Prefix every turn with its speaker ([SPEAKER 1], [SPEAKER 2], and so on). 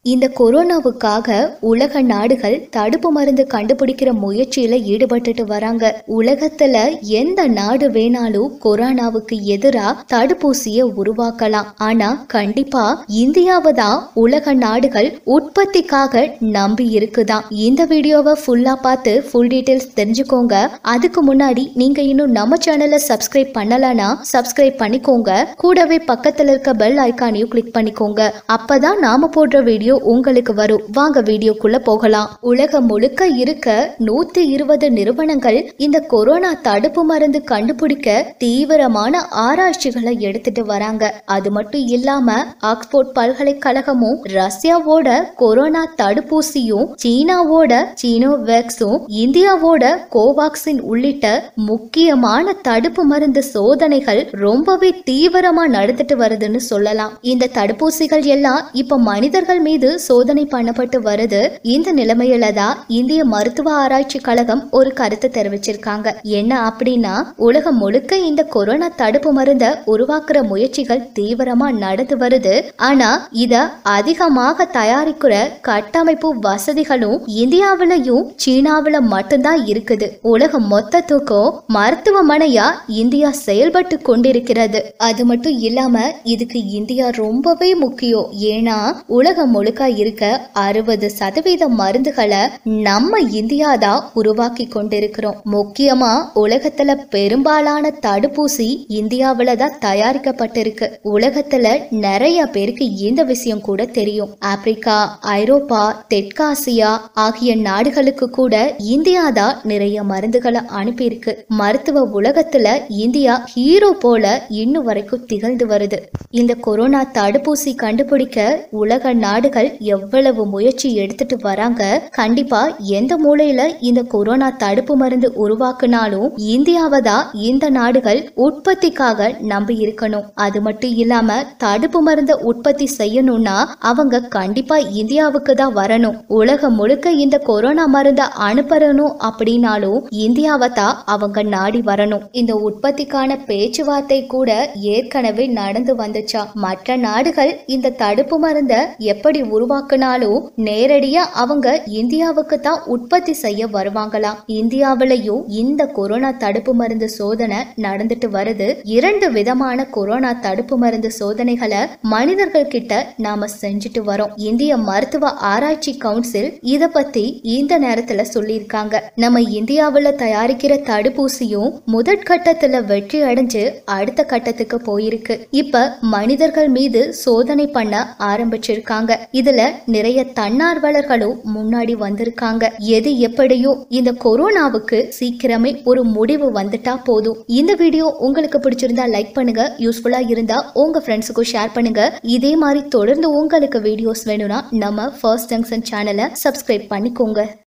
[SPEAKER 1] இந்த கொரோனாவுக்காக உலக நாடுகள் தடுப்பு மருந்து கண்டுபிடிக்கிற முயற்சியில ஈடுபட்டுட்டு வராங்க உலகத்துல எந்த நாடு வேணாலும் கொரோனாவுக்கு எதிரா தடுப்பூசிய உருவாக்கலாம் ஆனா கண்டிப்பா இந்தியாவை தான் உலக நாடுகள் உற்பத்திக்காக நம்பி இருக்குதாம் இந்த வீடியோவை ஃபுல்லா பார்த்து ஃபுல் டீடைல்ஸ் தெரிஞ்சுக்கோங்க அதுக்கு முன்னாடி நீங்க இன்னும் நம்ம சேனலை சப்ஸ்கிரைப் பண்ணலனா சப்ஸ்கிரைப் பண்ணிக்கோங்க கூடவே பக்கத்துல இருக்க பெல் ஐகானையும் கிளிக் பண்ணிக்கோங்க அப்பதான் நாம போடுற வீடியோ உங்களுக்கு வரும் வாங்க வீடியோக்குள்ள போகலாம் உலகம் முழுக்க இருக்க நூத்தி இருபது நிறுவனங்கள் இந்த கொரோனா தடுப்பு மருந்து கண்டுபிடிக்க தீவிரமான ஆராய்ச்சிகளை எடுத்துட்டு வராங்க அது மட்டும் இல்லாம ஆக்ஸ்போர்ட் பல்கலைக்கழகமும் ரஷ்யாவோட கொரோனா தடுப்பூசியும் சீனாவோட சீனோவேக்ஸும் இந்தியாவோட கோவாக்சின் உள்ளிட்ட முக்கியமான தடுப்பு மருந்து சோதனைகள் ரொம்பவே தீவிரமா நடந்துட்டு வருதுன்னு சொல்லலாம் இந்த தடுப்பூசிகள் எல்லாம் இப்ப மனிதர்கள் மீது சோதனை பண்ணப்பட்டு வருது இந்த நிலைமையில தான் இந்திய மருத்துவ ஆராய்ச்சி கழகம் ஒரு கருத்து தெரிவிச்சிருக்காங்க என்ன அப்படின்னா உலகம் முழுக்க இந்த கொரோனா தடுப்பு மருந்த உருவாக்குற முயற்சிகள் தீவிரமா நடந்து வருது ஆனா இத அதிகமாக தயாரிக்கிற கட்டமைப்பு வசதிகளும் இந்தியாவிலையும் சீனாவில மட்டும்தான் இருக்குது உலகம் மொத்தத்துக்கும் மருத்துவமனையா இந்தியா செயல்பட்டு கொண்டிருக்கிறது அது மட்டும் இல்லாம இதுக்கு இந்தியா ரொம்பவே முக்கியம் ஏன்னா உலகம் முழுக்க இருக்க அறுபது சதவீத மருந்துகளை நம்ம இந்தியா தான் உருவாக்கி கொண்டிருக்கிறோம் முக்கியமா உலகத்துல பெரும்பாலான தடுப்பூசி இந்தியாவில தான் தயாரிக்கப்பட்டிருக்கு உலகத்துல நிறைய பேருக்கு இந்த விஷயம் கூட தெரியும் ஆப்பிரிக்கா ஐரோப்பா தெற்காசியா ஆகிய நாடுகளுக்கு கூட இந்தியா தான் நிறைய மருந்துகளை அனுப்பியிருக்கு மருத்துவ உலகத்துல இந்தியா ஹீரோ போல இன்னும் வரைக்கும் திகழ்ந்து வருது இந்த கொரோனா தடுப்பூசி கண்டுபிடிக்க உலக நாடுகள் எவ்வளவு முயற்சி எடுத்துட்டு வராங்க கண்டிப்பா எந்த மூலையில இந்த கொரோனா தடுப்பு மருந்து உருவாக்குனாலும் இந்தியாவை தான் இந்த நாடுகள் உற்பத்திக்காக நம்பி இருக்கணும் அது மட்டும் இல்லாம தடுப்பு மருந்த உற்பத்தி செய்யணும்னா அவங்க கண்டிப்பா இந்தியாவுக்கு தான் வரணும் உலகம் முழுக்க இந்த கொரோனா மருந்த அனுப்பணும் அப்படின்னாலும் இந்தியாவை தான் அவங்க நாடி வரணும் இந்த உற்பத்திக்கான பேச்சுவார்த்தை கூட ஏற்கனவே நடந்து வந்துச்சா மற்ற நாடுகள் இந்த தடுப்பு மருந்த எப்படி உருவாக்குனாலும் நேரடியா அவங்க இந்தியாவுக்கு தான் உற்பத்தி செய்ய வருவாங்களாம் இந்தியாவிலையும் இந்த கொரோனா தடுப்பு மருந்து சோதனை நடந்துட்டு வருது இரண்டு விதமான கொரோனா தடுப்பு மருந்து சோதனைகளை மனிதர்கள் கிட்ட நாம செஞ்சுட்டு வரோம் இந்திய மருத்துவ ஆராய்ச்சி கவுன்சில் இத பத்தி இந்த நேரத்துல சொல்லியிருக்காங்க நம்ம இந்தியாவுல தயாரிக்கிற தடுப்பூசியும் முதற்கட்டத்துல வெற்றி அடைஞ்சு அடுத்த கட்டத்துக்கு போயிருக்கு இப்ப மனிதர்கள் மீது சோதனை பண்ண ஆரம்பிச்சிருக்காங்க இதுல நிறைய தன்னார்வலர்களும் முன்னாடி வந்திருக்காங்க எது எப்படியோ இந்த கொரோனாவுக்கு சீக்கிரமே ஒரு முடிவு வந்துட்டா போதும் இந்த வீடியோ உங்களுக்கு பிடிச்சிருந்தா லைக் பண்ணுங்க யூஸ்ஃபுல்லா இருந்தா உங்க ஃப்ரெண்ட்ஸுக்கும் ஷேர் பண்ணுங்க இதே மாதிரி தொடர்ந்து உங்களுக்கு வீடியோஸ் வேணும்னா நம்ம ஃபர்ஸ்ட் ஜங்ஷன் சேனலை சப்ஸ்கிரைப் பண்ணிக்கோங்க